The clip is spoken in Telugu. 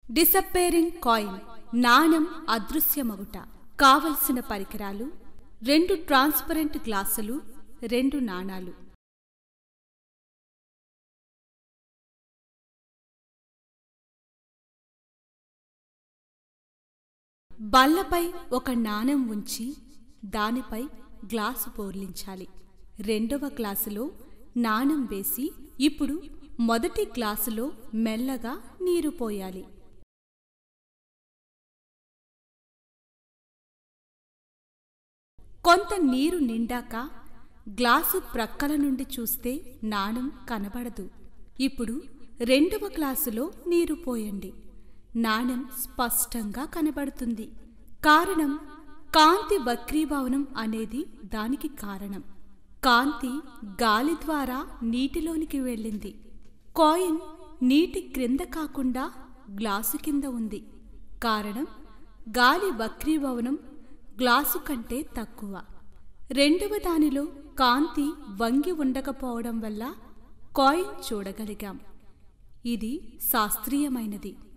డిసప్పేరింగ్ కాయిన్ నాణం అదృశ్యమగుట కావలసిన పరికరాలు రెండు ట్రాన్స్పరెంట్ గ్లాసులు రెండు నాణాలు బల్లపై ఒక నాణెం ఉంచి దానిపై గ్లాసు పోర్లించాలి రెండవ గ్లాసులో నాణెం వేసి ఇప్పుడు మొదటి గ్లాసులో మెల్లగా నీరు పోయాలి కొంత నీరు నిండాక గ్లాసు ప్రక్కల నుండి చూస్తే నాణం కనబడదు ఇప్పుడు రెండవ గ్లాసులో నీరు పోయండి నాణం స్పష్టంగా కనబడుతుంది కారణం కాంతి వక్రీభవనం అనేది దానికి కారణం కాంతి గాలి ద్వారా నీటిలోనికి వెళ్ళింది కాయిన్ నీటి క్రింద కాకుండా గ్లాసు కింద ఉంది కారణం గాలి వక్రీభవనం గ్లాసు కంటే తక్కువ రెండవ దానిలో కాంతి వంగి ఉండకపోవడం వల్ల కాయిన్ చూడగలిగాం ఇది శాస్త్రీయమైనది